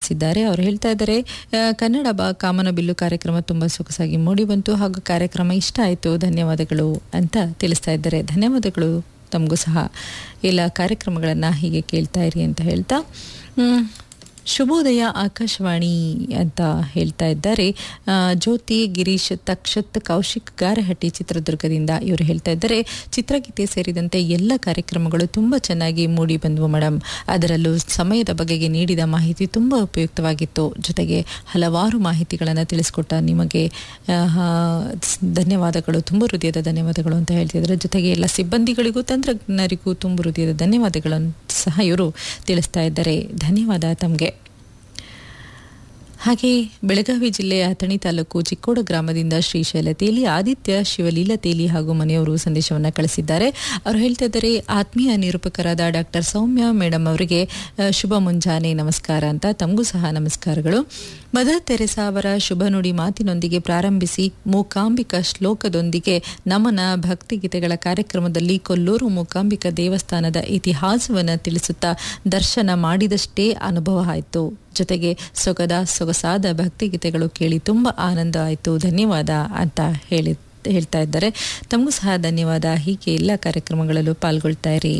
ಕಳಿಸಿದ್ದಾರೆ ಅವ್ರು ಹೇಳ್ತಾ ಇದ್ದಾರೆ ಆ, ಕನ್ನಡ ಬಾ ಕಾಮನಬಿಲ್ಲು ಕಾರ್ಯಕ್ರಮ ತುಂಬ ಸೊಗಸಾಗಿ ಮೂಡಿ ಬಂತು ಹಾಗೂ ಕಾರ್ಯಕ್ರಮ ಇಷ್ಟ ಆಯಿತು ಧನ್ಯವಾದಗಳು ಅಂತ ತಿಳಿಸ್ತಾ ಇದ್ದಾರೆ ಧನ್ಯವಾದಗಳು ತಮಗೂ ಸಹ ಎಲ್ಲ ಕಾರ್ಯಕ್ರಮಗಳನ್ನು ಹೀಗೆ ಕೇಳ್ತಾ ಇರಿ ಅಂತ ಹೇಳ್ತಾ ಮ್, ಶುಭೋದಯ ಆಕಾಶವಾಣಿ ಅಂತ ಹೇಳ್ತಾ ಇದ್ದಾರೆ ಆ, ಜ್ಯೋತಿ ಗಿರೀಶ್ ತಕ್ಷತ್ ಕೌಶಿಕ್ ಗಾರಹಟ್ಟಿ ಚಿತ್ರದುರ್ಗದಿಂದ ಇವರು ಹೇಳ್ತಾ ಇದ್ದಾರೆ ಚಿತ್ರಗೀತೆ ಸೇರಿದಂತೆ ಎಲ್ಲ ಕಾರ್ಯಕ್ರಮಗಳು ತುಂಬ ಚೆನ್ನಾಗಿ ಮೂಡಿ ಬಂದವು ಮೇಡಮ್ ಅದರಲ್ಲೂ ಸಮಯದ ಬಗೆಗೆ ನೀಡಿದ ಮಾಹಿತಿ ತುಂಬ ಉಪಯುಕ್ತವಾಗಿತ್ತು ಜೊತೆಗೆ ಹಲವಾರು ಮಾಹಿತಿಗಳನ್ನು ತಿಳಿಸ್ಕೊಟ್ಟ ನಿಮಗೆ ಆ, ಸ್- ಧನ್ಯವಾದಗಳು ತುಂಬ ಹೃದಯದ ಧನ್ಯವಾದಗಳು ಅಂತ ಹೇಳ್ತಿದ್ದಾರೆ ಜೊತೆಗೆ ಎಲ್ಲ ಸಿಬ್ಬಂದಿಗಳಿಗೂ ತಂತ್ರಜ್ಞರಿಗೂ ತುಂಬ ಹೃದಯದ ಧನ್ಯವಾದಗಳನ್ನು ಸಹ ಇವರು ತಿಳಿಸ್ತಾ ಇದ್ದಾರೆ ಧನ್ಯವಾದ ತಮಗೆ ಹಾಗೆ ಬೆಳಗಾವಿ ಜಿಲ್ಲೆಯ ಅಥಣಿ ತಾಲೂಕು ಚಿಕ್ಕೋಡ ಗ್ರಾಮದಿಂದ ಶ್ರೀಶೈಲ ತೇಲಿ ಆದಿತ್ಯ ಶಿವಲೀಲ ತೇಲಿ ಹಾಗೂ ಮನೆಯವರು ಸಂದೇಶವನ್ನು ಕಳಿಸಿದ್ದಾರೆ ಅವರು ಹೇಳ್ತಾ ಇದ್ದಾರೆ ಆತ್ಮೀಯ ನಿರೂಪಕರಾದ ಡಾಕ್ಟರ್ ಸೌಮ್ಯ ಮೇಡಮ್ ಅವರಿಗೆ ಆ, ಶುಭ ಮುಂಜಾನೆ ನಮಸ್ಕಾರ ಅಂತ ತಮಗೂ ಸಹ ನಮಸ್ಕಾರಗಳು ಮದರ್ ತೆರೆಸಾ ಅವರ ಶುಭ ನುಡಿ ಮಾತಿನೊಂದಿಗೆ ಪ್ರಾರಂಭಿಸಿ ಮೂಕಾಂಬಿಕಾ ಶ್ಲೋಕದೊಂದಿಗೆ ನಮನ ಭಕ್ತಿಗೀತೆಗಳ ಕಾರ್ಯಕ್ರಮದಲ್ಲಿ ಕೊಲ್ಲೂರು ಮೂಕಾಂಬಿಕಾ ದೇವಸ್ಥಾನದ ಇತಿಹಾಸವನ್ನು ತಿಳಿಸುತ್ತಾ ದರ್ಶನ ಮಾಡಿದಷ್ಟೇ ಅನುಭವ ಆಯಿತು ಜೊತೆಗೆ ಸೊಗದ ಸೊಗಸಾದ ಭಕ್ತಿಗೀತೆಗಳು ಕೇಳಿ ತುಂಬ ಆನಂದ ಆಯಿತು ಧನ್ಯವಾದ ಅಂತ ಹೇಳಿ ಹೇಳ್ತಾ ಇದ್ದಾರೆ ತಮಗೂ ಸಹ ಧನ್ಯವಾದ ಹೀಗೆ ಎಲ್ಲ ಕಾರ್ಯಕ್ರಮಗಳಲ್ಲೂ ಪಾಲ್ಗೊಳ್ತಾ ಇರಿ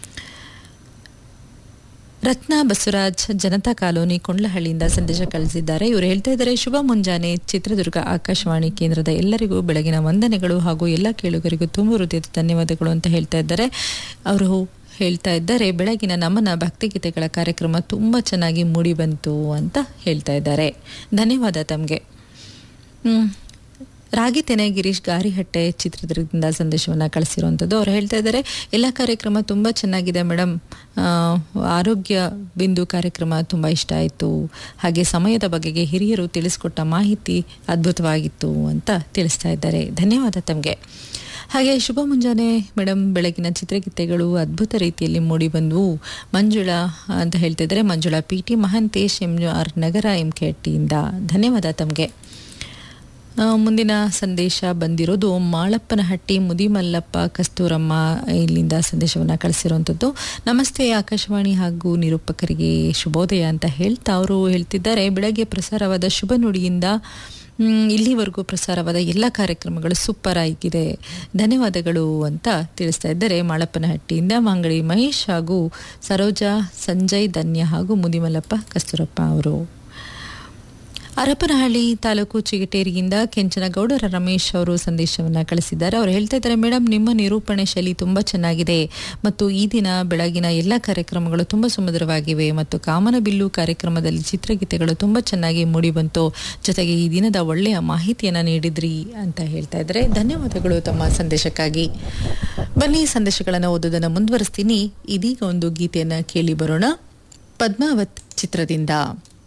ರತ್ನ ಬಸವರಾಜ್ ಜನತಾ ಕಾಲೋನಿ ಕೊಂಡ್ಲಹಳ್ಳಿಯಿಂದ ಸಂದೇಶ ಕಳಿಸಿದ್ದಾರೆ ಇವರು ಹೇಳ್ತಾ ಇದ್ದಾರೆ ಶುಭ ಮುಂಜಾನೆ ಚಿತ್ರದುರ್ಗ ಆಕಾಶವಾಣಿ ಕೇಂದ್ರದ ಎಲ್ಲರಿಗೂ ಬೆಳಗಿನ ವಂದನೆಗಳು ಹಾಗೂ ಎಲ್ಲ ಕೇಳುಗರಿಗೂ ತುಂಬ ಹೃದಯದ ಧನ್ಯವಾದಗಳು ಅಂತ ಹೇಳ್ತಾ ಇದ್ದಾರೆ ಅವರು ಹೇಳ್ತಾ ಇದ್ದಾರೆ ಬೆಳಗಿನ ನಮನ ಭಕ್ತಿಗೀತೆಗಳ ಕಾರ್ಯಕ್ರಮ ತುಂಬ ಚೆನ್ನಾಗಿ ಮೂಡಿ ಬಂತು ಅಂತ ಹೇಳ್ತಾ ಇದ್ದಾರೆ ಧನ್ಯವಾದ ತಮಗೆ ರಾಗಿ ತೆನೆ ಗಿರೀಶ್ ಗಾರಿಹಟ್ಟೆ ಚಿತ್ರದುರ್ಗದಿಂದ ಸಂದೇಶವನ್ನು ಕಳಿಸಿರುವಂಥದ್ದು ಅವ್ರು ಹೇಳ್ತಾ ಇದ್ದಾರೆ ಎಲ್ಲ ಕಾರ್ಯಕ್ರಮ ತುಂಬ ಚೆನ್ನಾಗಿದೆ ಮೇಡಮ್ ಆರೋಗ್ಯ ಬಿಂದು ಕಾರ್ಯಕ್ರಮ ತುಂಬ ಇಷ್ಟ ಆಯಿತು ಹಾಗೆ ಸಮಯದ ಬಗೆಗೆ ಹಿರಿಯರು ತಿಳಿಸ್ಕೊಟ್ಟ ಮಾಹಿತಿ ಅದ್ಭುತವಾಗಿತ್ತು ಅಂತ ತಿಳಿಸ್ತಾ ಇದ್ದಾರೆ ಧನ್ಯವಾದ ತಮಗೆ ಹಾಗೆ ಶುಭ ಮುಂಜಾನೆ ಮೇಡಮ್ ಬೆಳಗಿನ ಚಿತ್ರಗೀತೆಗಳು ಅದ್ಭುತ ರೀತಿಯಲ್ಲಿ ಮೂಡಿ ಬಂದವು ಮಂಜುಳಾ ಅಂತ ಹೇಳ್ತಿದ್ದಾರೆ Manjula P T Mahantesh M R Nagar M K ಟಿಯಿಂದ ಧನ್ಯವಾದ ತಮಗೆ ಆ, ಮುಂದಿನ ಸಂದೇಶ ಬಂದಿರೋದು ಮಾಳಪ್ಪನಹಟ್ಟಿ ಮುದಿಮಲ್ಲಪ್ಪ ಕಸ್ತೂರಮ್ಮ ಇಲ್ಲಿಂದ ಸಂದೇಶವನ್ನು ಕಳಿಸಿರುವಂಥದ್ದು ನಮಸ್ತೆ ಆಕಾಶವಾಣಿ ಹಾಗೂ ನಿರೂಪಕರಿಗೆ ಶುಭೋದಯ ಅಂತ ಹೇಳ್ತಾ ಅವರು ಹೇಳ್ತಿದ್ದಾರೆ ಬೆಳಗ್ಗೆ ಪ್ರಸಾರವಾದ ಶುಭ ನುಡಿಯಿಂದ ಮ್, ಇಲ್ಲಿವರೆಗೂ ಪ್ರಸಾರವಾದ ಎಲ್ಲ ಕಾರ್ಯಕ್ರಮಗಳು ಸೂಪರ್ ಆಗಿದೆ ಧನ್ಯವಾದಗಳು ಅಂತ ತಿಳಿಸ್ತಾ ಇದ್ದಾರೆ ಮಾಳಪ್ಪನಹಟ್ಟಿಯಿಂದ ಮಾಂಗಡಿ ಮಹೇಶ್ ಹಾಗೂ ಸರೋಜಾ ಸಂಜಯ್ ಧನ್ಯ ಹಾಗೂ ಮುದಿಮಲ್ಲಪ್ಪ ಕಸ್ತೂರಪ್ಪ ಅವರು ಹರಪನಹಳ್ಳಿ ತಾಲೂಕು ಚಿಗಟೇರಿಯಿಂದ ಕೆಂಚನಗೌಡರ ರಮೇಶ್ ಅವರು ಸಂದೇಶವನ್ನು ಕಳಿಸಿದ್ದಾರೆ ಅವರು ಹೇಳ್ತಾ ಇದ್ದಾರೆ ಮೇಡಮ್ ನಿಮ್ಮ ನಿರೂಪಣೆ ಶೈಲಿ ತುಂಬ ಚೆನ್ನಾಗಿದೆ ಮತ್ತು ಈ ದಿನ ಬೆಳಗಿನ ಎಲ್ಲ ಕಾರ್ಯಕ್ರಮಗಳು ತುಂಬ ಸುಮಧುರವಾಗಿವೆ ಮತ್ತು ಕಾಮನಬಿಲ್ಲು ಕಾರ್ಯಕ್ರಮದಲ್ಲಿ ಚಿತ್ರಗೀತೆಗಳು ತುಂಬ ಚೆನ್ನಾಗಿ ಮೂಡಿಬಂತು ಜೊತೆಗೆ ಈ ದಿನದ ಒಳ್ಳೆಯ ಮಾಹಿತಿಯನ್ನು ನೀಡಿದ್ರಿ ಅಂತ ಹೇಳ್ತಾ ಇದ್ದಾರೆ ಧನ್ಯವಾದಗಳು ತಮ್ಮ ಸಂದೇಶಕ್ಕಾಗಿ ಬನ್ನಿ ಸಂದೇಶಗಳನ್ನು ಓದೋದನ್ನು ಮುಂದುವರಿಸ್ತೀನಿ ಇದೀಗ ಒಂದು ಗೀತೆಯನ್ನು ಕೇಳಿ ಬರೋಣ ಪದ್ಮಾವತ್ ಚಿತ್ರದಿಂದ